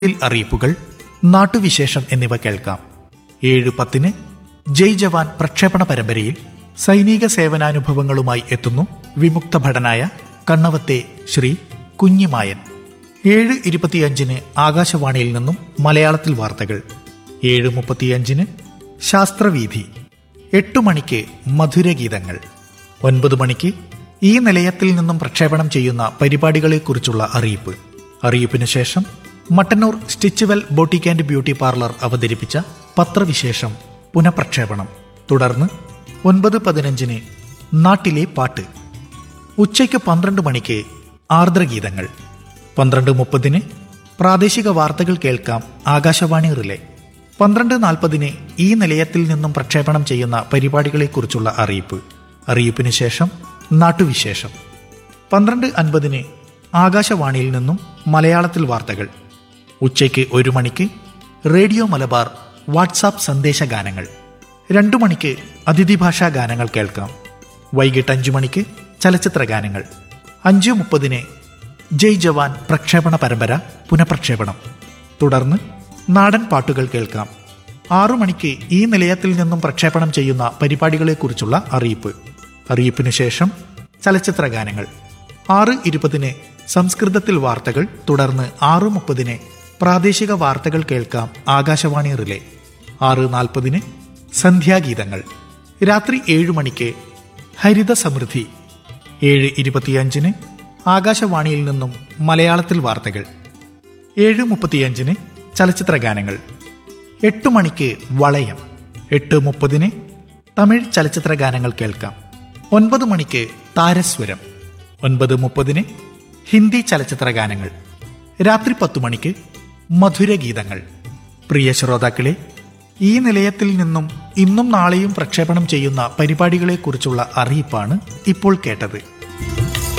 തൊഴിൽ അറിയിപ്പുകൾ നാട്ടുവിശേഷം എന്നിവ കേൾക്കാം ഏഴ് പത്തിന് ജയ് ജവാൻ പ്രക്ഷേപണ പരമ്പരയിൽ സൈനിക സേവനാനുഭവങ്ങളുമായി എത്തുന്നു വിമുക്ത ഭടനായ കണ്ണവത്തെ ശ്രീ കുഞ്ഞിമായൻ ഏഴ് ഇരുപത്തിയഞ്ചിന് ആകാശവാണിയിൽ നിന്നും മലയാളത്തിൽ വാർത്തകൾ ഏഴ് മുപ്പത്തിയഞ്ചിന് ശാസ്ത്രവീഥി എട്ടു മണിക്ക് മധുരഗീതങ്ങൾ ഒൻപത് മണിക്ക് ഈ നിലയത്തിൽ നിന്നും പ്രക്ഷേപണം ചെയ്യുന്ന പരിപാടികളെക്കുറിച്ചുള്ള അറിയിപ്പ് അറിയിപ്പിന് ശേഷം Mattannur Stitchwell boutique and beauty parlour അവതരിപ്പിച്ച പത്രവിശേഷം പുനഃപ്രക്ഷേപണം തുടർന്ന് ഒൻപത് പതിനഞ്ചിന് നാട്ടിലെ പാട്ട് ഉച്ചയ്ക്ക് പന്ത്രണ്ട് മണിക്ക് ആർദ്രഗീതങ്ങൾ പന്ത്രണ്ട് മുപ്പതിന് പ്രാദേശിക വാർത്തകൾ കേൾക്കാം ആകാശവാണി റിലേ പന്ത്രണ്ട് നാൽപ്പതിന് ഈ നിലയത്തിൽ നിന്നും പ്രക്ഷേപണം ചെയ്യുന്ന പരിപാടികളെക്കുറിച്ചുള്ള അറിയിപ്പ് അറിയിപ്പിന് ശേഷം നാട്ടുവിശേഷം പന്ത്രണ്ട് അൻപതിന് ആകാശവാണിയിൽ നിന്നും മലയാളത്തിൽ വാർത്തകൾ ഉച്ചയ്ക്ക് ഒരു മണിക്ക് റേഡിയോ മലബാർ വാട്സാപ്പ് സന്ദേശ ഗാനങ്ങൾ രണ്ടു മണിക്ക് അതിഥി ഭാഷാ ഗാനങ്ങൾ കേൾക്കാം വൈകിട്ട് അഞ്ചു മണിക്ക് ചലച്ചിത്ര ഗാനങ്ങൾ അഞ്ചു മുപ്പതിന് ജയ് ജവാൻ പ്രക്ഷേപണ പരമ്പര പുനഃപ്രക്ഷേപണം തുടർന്ന് നാടൻ പാട്ടുകൾ കേൾക്കാം ആറു മണിക്ക് ഈ നിലയത്തിൽ നിന്നും പ്രക്ഷേപണം ചെയ്യുന്ന പരിപാടികളെക്കുറിച്ചുള്ള അറിയിപ്പ് അറിയിപ്പിനു ശേഷം ചലച്ചിത്ര ഗാനങ്ങൾ ആറ് ഇരുപതിന് സംസ്കൃതത്തിൽ വാർത്തകൾ തുടർന്ന് ആറ് മുപ്പതിന് പ്രാദേശിക വാർത്തകൾ കേൾക്കാം ആകാശവാണി റിലേ ആറ് നാൽപ്പതിന് സന്ധ്യാഗീതങ്ങൾ രാത്രി ഏഴു മണിക്ക് ഹരിത സമൃദ്ധി ഏഴ് ഇരുപത്തിയഞ്ചിന് ആകാശവാണിയിൽ നിന്നും മലയാളത്തിൽ വാർത്തകൾ ഏഴ് മുപ്പത്തിയഞ്ചിന് ചലച്ചിത്ര ഗാനങ്ങൾ എട്ട് മണിക്ക് വളയം എട്ട് മുപ്പതിന് തമിഴ് ചലച്ചിത്ര ഗാനങ്ങൾ കേൾക്കാം ഒൻപത് മണിക്ക് താരസ്വരം ഒൻപത് മുപ്പതിന് ഹിന്ദി ചലച്ചിത്ര ഗാനങ്ങൾ രാത്രി പത്തു മണിക്ക് മധുരഗീതങ്ങൾ പ്രിയ ശ്രോതാക്കളെ ഈ നിലയത്തിൽ നിന്നും ഇന്നും നാളെയും പ്രക്ഷേപണം ചെയ്യുന്ന പരിപാടികളെക്കുറിച്ചുള്ള അറിയിപ്പാണ് ഇപ്പോൾ കേട്ടത്